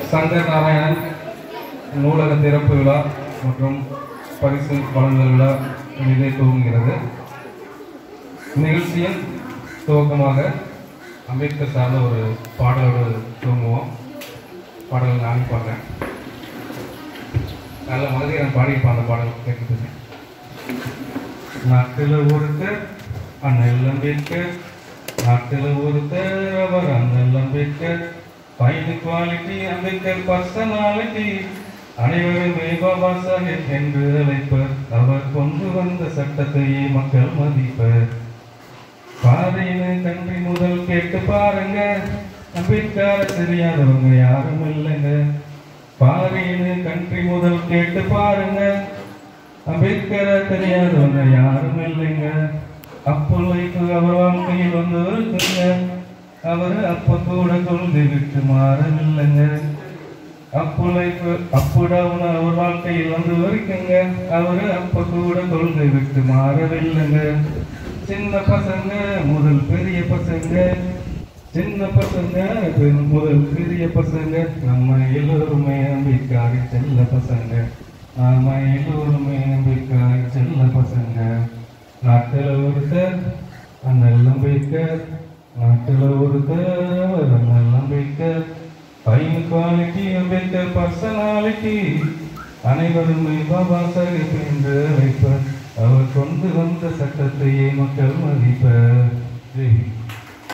சங்கர் நாராயணன் நூலக திறப்பு விழா மற்றும் பரிசு வழங்கல் விழா இனிதே துவங்குகிறது நிகழ்ச்சியின் துவக்கமாக அம்பேத்கர் சார்ந்த ஒரு பாடலோடு துவங்குவோம் பாடல் நானே பாடுறேன் நல்ல மாதிரி நான் பாடியிருப்பேன் அந்த பாடல் கேட்குறது நாட்டில் ஒருத்தர் அண்ணல் அம்பேத்கர் நாட்டில் ஒருத்தர் அவர் அண்ணல் Ambedkar fine quality Ambedkar personality அனைவருமே பாபா சாஹேப் என்று அழைப்பர் அவர் கொண்டு வந்த சட்டத்தையே மக்கள் மதிப்பர் பாதையில கன்றி முதல் கேட்டு பாருங்க அம்பேத்கர தெரியாதவங்க யாரும் இல்லைங்க பாறையில கன்றி முதல் கேட்டு பாருங்க அம்பேத்கர தெரியாதவங்க யாரும் இல்லைங்க அப்பொழுது அவர் வாழ்க்கையில் வந்து இருக்குங்க அவர் அப்ப கூட கொள்கை விட்டு மாறவில்லைங்க அப்பொழுது அப்புடவன் அவர் வாழ்க்கையில் வந்து வரைக்குங்க அவரு அப்ப கூட கொள்கை விட்டு மாறவில்லைங்க சின்ன பசங்க முதல் பெரிய பசங்க சின்ன பசங்க பெரு- முதல் பெரிய பசங்க நம்ம எல்லோருமே அம்பிக்காரி செல்ல பசங்க நாம எல்லோருமே அம்பிக்காரி செல்ல பசங்க நாட்டில் ஒருத்தர் அண்ணல் அம்பேத்கர் நாட்டில் ஒருத்தர் அண்ணல் Ambedkar fine quality Ambedkar personality அனைவருமே பாபா சாஹிப் என்று அழைப்பர் அவர் கொண்டு வந்த சட்டத்தையே மக்கள் மதிப்பர் ஜெய் ஹிந்த்.